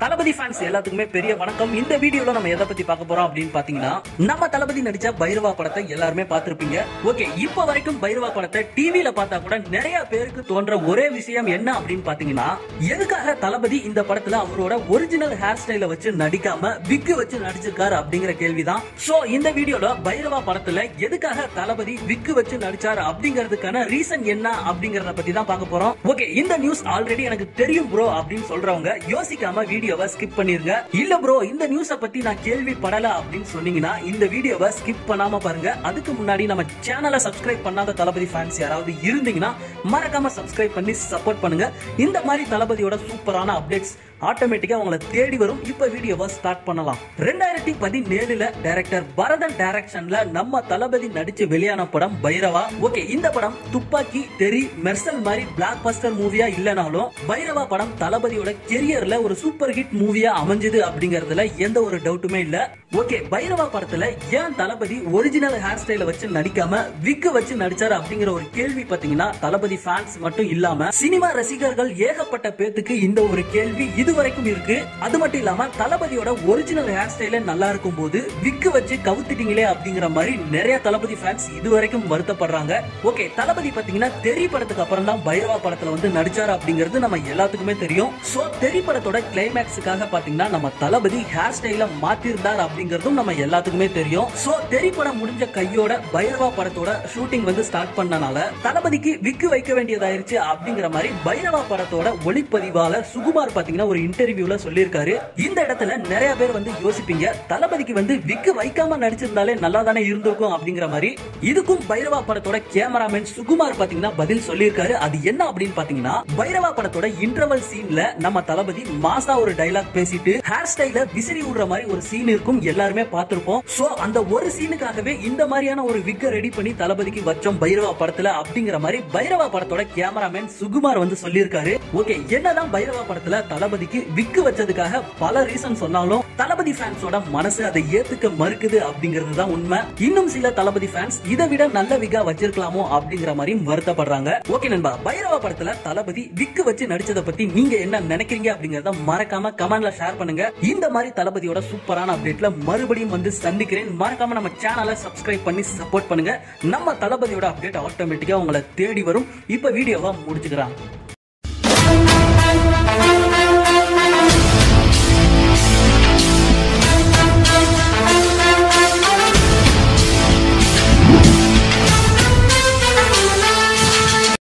தளபதி fans எல்லாத்துக்குமே பெரிய வணக்கம் இந்த வீடியோல நம்ம எதை பத்தி பார்க்க போறோம் அப்படின்னு பாத்தீங்கன்னா நம்ம தளபதி நடிச்ச பைரவா படத்தை எல்லாருமே பார்த்திருப்பீங்க ஓகே இப்போ வரைக்கும் பைரவா படத்தை டிவில பார்த்தா கூட நிறைய பேருக்கு தோன்ற ஒரே விஷயம் என்ன அப்படின்னு பாத்தீங்கன்னா எதுக்காக தளபதி இந்த படத்துல அவரோட ஒரிஜினல் ஹேர் ஸ்டைல வச்சு நடிக்காம விக்கு வச்சு நடிச்சிருக்காரு அப்படிங்கிற கேள்விதான் சோ இந்த வீடியோல பைரவா படத்துல எதுக்காக தளபதி விக்கு வச்சு நடிச்சாரு அப்படிங்கிறதுக்கான ரீசன் என்ன அப்படிங்கறத பத்தி தான் பார்க்க போறோம் ஓகே இந்த நியூஸ் ஆல்ரெடி எனக்கு தெரியும் ப்ரோ அப்படின்னு சொல்றவங்க யோசிக்காம வீடியோவை ஸ்கிப் பண்ணிருங்க இல்ல ப்ரோ இந்த நியூஸ பத்தி நான் கேள்விப்படல அப்படின்னு சொன்னீங்கன்னா இந்த வீடியோவை ஸ்கிப் பண்ணாம பாருங்க அதுக்கு முன்னாடி நம்ம சேனலை சப்ஸ்கிரைப் பண்ணாத தளபதி ஃபேன்ஸ் யாராவது இருந்தீங்கன்னா மறக்காம சப்ஸ்கிரைப் பண்ணி சப்போர்ட் பண்ணுங்க இந்த மாதிரி தளபதியோட சூப்பரான அப்டேட்ஸ் ஆட்டோமேட்டிக்கா உங்களை தேடி வரும் இப்ப வீடியோவை ஸ்டார்ட் பண்ணலாம் ரெண்டாயிரத்தி பதினேழுல டைரக்டர் பரதன் டைரக்ஷன்ல நம்ம தளபதி நடிச்சு வெளியான படம் பைரவா ஓகே இந்த படம் துப்பாக்கி தெரி மெர்சல் மாதிரி பிளாக் பஸ்டர் மூவியா இல்லனாலும் பைரவா படம் தளபதியோட கெரியர்ல ஒரு சூப்பர் ஹிட் மூவியா அமைஞ்சது அப்படிங்கறதுல எந்த ஒரு டவுட்டுமே இல்ல ஓகே பைரவா படத்துல ஏன் தளபதி ஒரிஜினல் ஹேர் ஸ்டைல வச்சு நடிக்காம விக்கு வச்சு நடிச்சாரு அப்படிங்கிற ஒரு கேள்வி பாத்தீங்கன்னா தளபதி ஃபேன்ஸ் மட்டும் இல்லாம சினிமா ரசிகர்கள் ஏகப்பட்ட பேத்துக்கு இந்த ஒரு கேள்வி இதுவரைக்கும் இருக்கு அது மட்டும் இல்லாம தளபதியோட ஒரிஜினல் ஹேர் ஸ்டைல நல்லா இருக்கும் போது விக்கு வச்சு கவுத்துட்டீங்களே அப்படிங்கிற மாதிரி நிறைய தளபதி ஃபேன்ஸ் இதுவரைக்கும் வருத்தப்படுறாங்க ஓகே தளபதி பாத்தீங்கன்னா தெரி படத்துக்கு அப்புறம் தான் பைரவா படத்துல வந்து நடிச்சாரு அப்படிங்கிறது நம்ம எல்லாத்துக்குமே தெரியும் சோ தெரி படத்தோட கிளைமேக்ஸுக்காக பாத்தீங்கன்னா நம்ம தளபதி ஹேர் ஸ்டைல மாத்திருந்தார் அப்படிங்கறதும் நம்ம எல்லாத்துக்குமே தெரியும் சோ தெரி படம் முடிஞ்ச கையோட பைரவா படத்தோட ஷூட்டிங் வந்து ஸ்டார்ட் பண்ணனால தளபதிக்கு விக்கு வைக்க வேண்டியதாயிருச்சு அப்படிங்கிற மாதிரி பைரவா படத்தோட ஒளிப்பதிவாளர் சுகுமார் பாத்தீங்கன்னா ஒரு இன்டர்வியூல சொல்லியிருக்காரு இந்த இடத்துல நிறைய பேர் வந்து யோசிப்பீங்க தளபதிக்கு வந்து விக்கு வைக்காம நடிச்சிருந்தாலே நல்லா தானே இருந்திருக்கும் அப்படிங்கிற மாதிரி இதுக்கும் பைரவா படத்தோட கேமராமேன் சுகுமார் பாத்தீங்கன்னா பதில் சொல்லியிருக்காரு அது என்ன அப்படின்னு பாத்தீங்கன்னா பைரவா படத்தோட இன்டர்வல் சீன்ல நம்ம தளபதி மாசா ஒரு டைலாக் பேசிட்டு ஹேர் ஸ்டைல விசிறி விடுற மாதிரி ஒரு சீன் இருக்கும் எல்லாருமே பார்த்திருப்போம் சோ அந்த ஒரு சீனுக்காகவே இந்த மாதிரியான ஒரு விக்க ரெடி பண்ணி தளபதிக்கு வச்சோம் பைரவா படத்துல அப்படிங்கிற மாதிரி பைரவா படத்தோட கேமராமேன் சுகுமார் வந்து சொல்லியிருக்காரு ஓகே என்னதான் பைரவா படத்துல தளபதிக்கு விக்கு வச்சதுக்காக பல ரீசன் சொன்னாலும் தளபதி ஃபேன்ஸோட மனசு அதை ஏத்துக்க மறுக்குது அப்படிங்கிறது தான் உண்மை இன்னும் சில தளபதி ஃபேன்ஸ் இதை விட நல்ல விகா வச்சிருக்கலாமோ அப்படிங்கிற மாதிரியும் வருத்தப்படுறாங்க ஓகே நண்பா பைரவா படத்துல தளபதி விக்கு வச்சு நடிச்சதை பத்தி நீங்க என்ன நினைக்கிறீங்க அப்படிங்கறத மறக்காம கமெண்ட்ல ஷேர் பண்ணுங்க இந்த மாதிரி தளபதியோட சூப்பரான அப்டேட்ல மறுபடியும் வந்து சந்திக்கிறேன் மறக்காம நம்ம சேனலை சப்ஸ்கிரைப் பண்ணி சப்போர்ட் பண்ணுங்க நம்ம தளபதியோட அப்டேட் ஆட்டோமேட்டிக்கா உங்களை தேடி வரும் இப்ப வீடியோவா முடிச்சுக்கிறான்